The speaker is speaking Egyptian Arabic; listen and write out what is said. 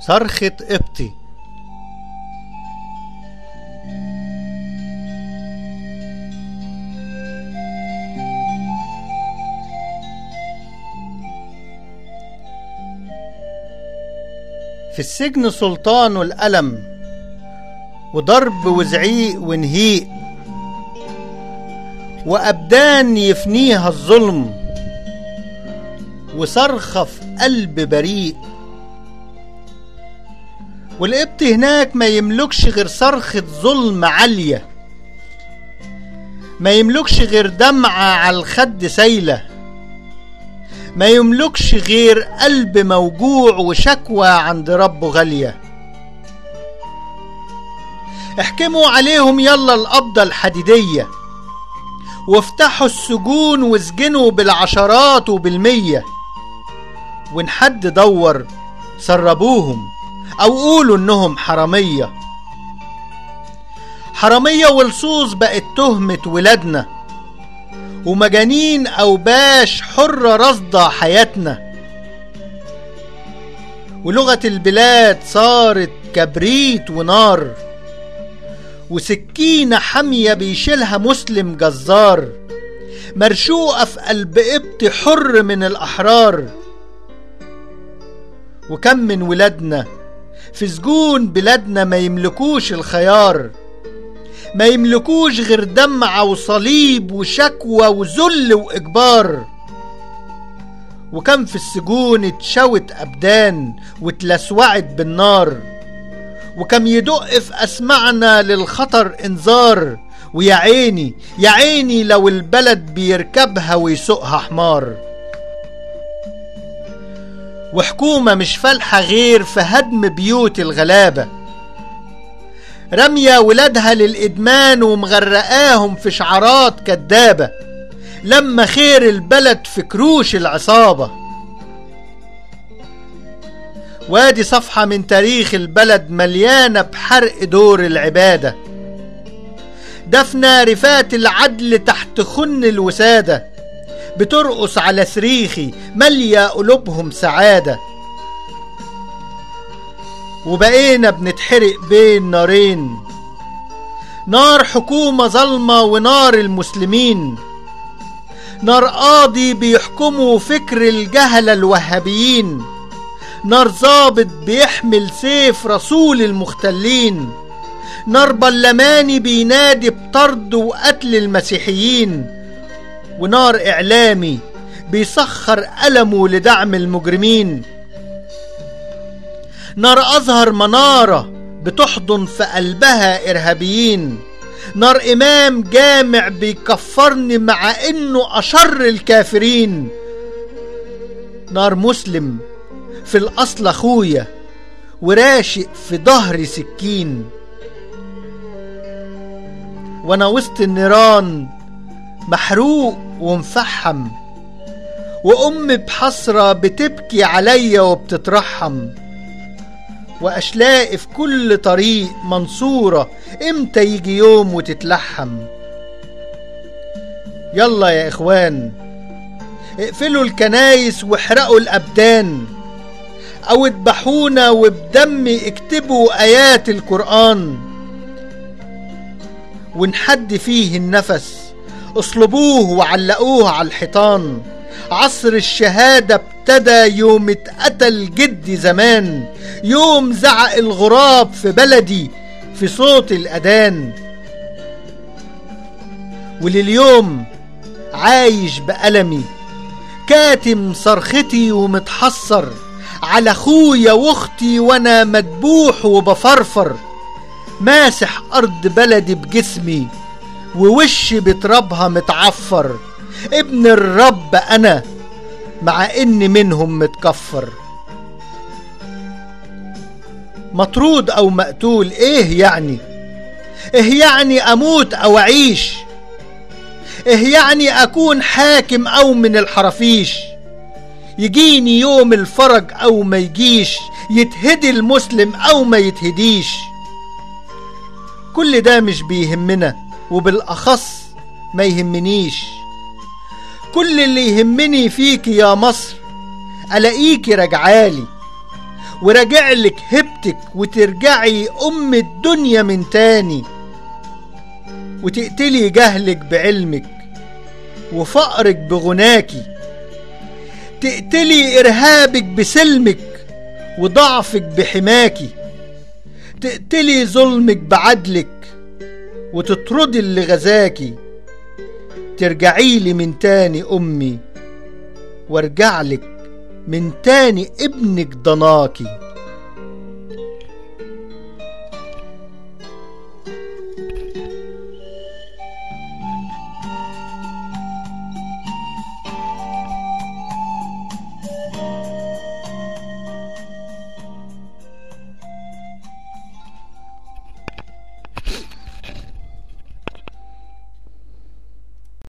صرخة قبطي في السجن سلطان الألم وضرب وزعيق ونهيق وأبدان يفنيها الظلم وصرخة في قلب بريء والقبط هناك ما يملكش غير صرخة ظلم عالية ما يملكش غير دمعة على الخد سايلة ما يملكش غير قلب موجوع وشكوى عند ربه غالية احكموا عليهم يلا القبضة الحديدية وافتحوا السجون واسجنوا بالعشرات وبالمية وان حد دور سربوهم او قولوا انهم حرامية حرامية ولصوص بقت تهمة ولادنا ومجانين اوباش حرة رصدة حياتنا ولغة البلاد صارت كبريت ونار وسكينة حامية بيشيلها مسلم جزار مرشوقة في قلب قبط حر من الأحرار وكم من ولادنا في سجون بلادنا ما يملكوش الخيار ما يملكوش غير دمعة وصليب وشكوى وذل وإجبار وكم في السجون اتشوت أبدان واتلسوعت بالنار وكم يدق في أسمعنا للخطر إنذار ويا عيني يا عيني لو البلد بيركبها ويسوقها حمار وحكومة مش فالحة غير في هدم بيوت الغلابة رمية ولادها للإدمان ومغرقاهم في شعارات كدابة لما خير البلد في كروش العصابة وادي صفحة من تاريخ البلد مليانة بحرق دور العبادة دفنة رفات العدل تحت خن الوسادة بترقص على صريخي مالية قلوبهم سعادة وبقينا بنتحرق بين نارين نار حكومة ظلمة ونار المسلمين نار قاضي بيحكموا فكر الجهلة الوهابيين نار ظابط بيحمل سيف رسول المختلين نار بلماني بينادي بطرد وقتل المسيحيين ونار إعلامي بيسخر ألمه لدعم المجرمين نار أزهر منارة بتحضن في قلبها إرهابيين نار إمام جامع بيكفرني مع إنه أشر الكافرين نار مسلم في الأصل أخويا وراشق في ظهري سكين وأنا وسط النيران محروق ومفحم وأم بحسرة بتبكي عليا وبتترحم وأشلاقي في كل طريق منصورة إمتى يجي يوم وتتلحم يلا يا إخوان اقفلوا الكنايس واحرقوا الأبدان أو اذبحونا وبدم اكتبوا آيات القرآن ونحد فيه النفس اصلبوه وعلقوه على الحيطان عصر الشهادة ابتدى يوم اتقتل جدي زمان يوم زعق الغراب في بلدي في صوت الأذان ولليوم عايش بألمي كاتم صرختي ومتحسر على اخويا واختي وانا مدبوح وبفرفر ماسح ارض بلدي بجسمي ووشي بترابها متعفر ابن الرب انا مع اني منهم متكفر مطرود او مقتول ايه يعني ايه يعني اموت او اعيش ايه يعني اكون حاكم او من الحرافيش يجيني يوم الفرج او ما يجيش يتهدي المسلم او ما يتهديش كل ده مش بيهمنا وبالاخص ما يهمنيش كل اللي يهمني فيك يا مصر الاقيكي رجعالي وراجع لك هبتك وترجعي أم الدنيا من تاني وتقتلي جهلك بعلمك وفقرك بغناكي تقتلي إرهابك بسلمك وضعفك بحماكي تقتلي ظلمك بعدلك وتطردي اللي غزاكي ترجعي لي من تاني أمي وارجع لك من تاني ابنك ضناكي